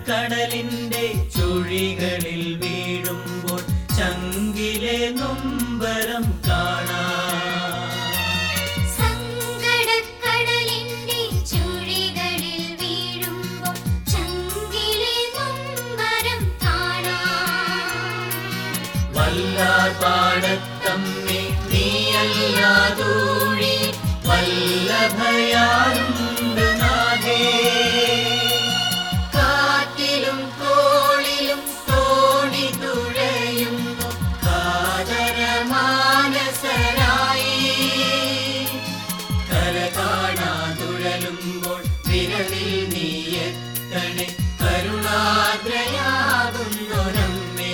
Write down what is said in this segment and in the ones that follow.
സങ്കടക്കടലിന്റെ ചുഴികളിൽ വീഴുമ്പോൾ ചങ്കിലെ നൊമ്പരം കാണാം സങ്കടക്കടലിന്റെ ചുഴികളിൽ വീഴുമ്പോൾ ചങ്കിലെ നൊമ്പരം കാണാം വല്ലാർ പാടത്തമ്മേ നീയല്ലാതൂഴി വല്ലഭയാലുണ്ട് നാഥേ കാറ്റിലും കോളിലും തോണി തുഴയുന്നു കാതര മാനസരായി കര കാണാതുഴലുമ്പോൾ വിരലിൽ നീയെത്തണേ കരുണാദ്രയാകുന്നൊരമ്മേ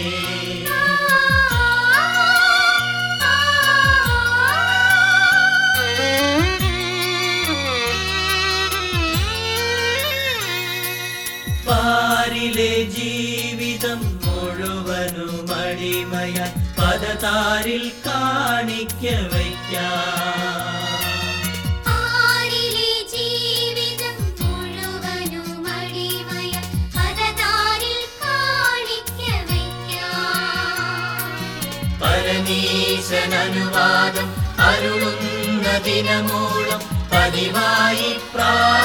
പാരിലെ ജീവിതം മുഴുവനും അടിമയായി പദതാരിൽ കാണിക്ക വയ്ക്കാം ആരിലെ ജീവിതം മുഴുവനും അടിമയ പദതാരിൽ കാണിക്ക വയ്ക്കാം പരമീശൻ അനുവാദം അരുളുന്ന ദിനമൂളം പതിവായി പ്രാ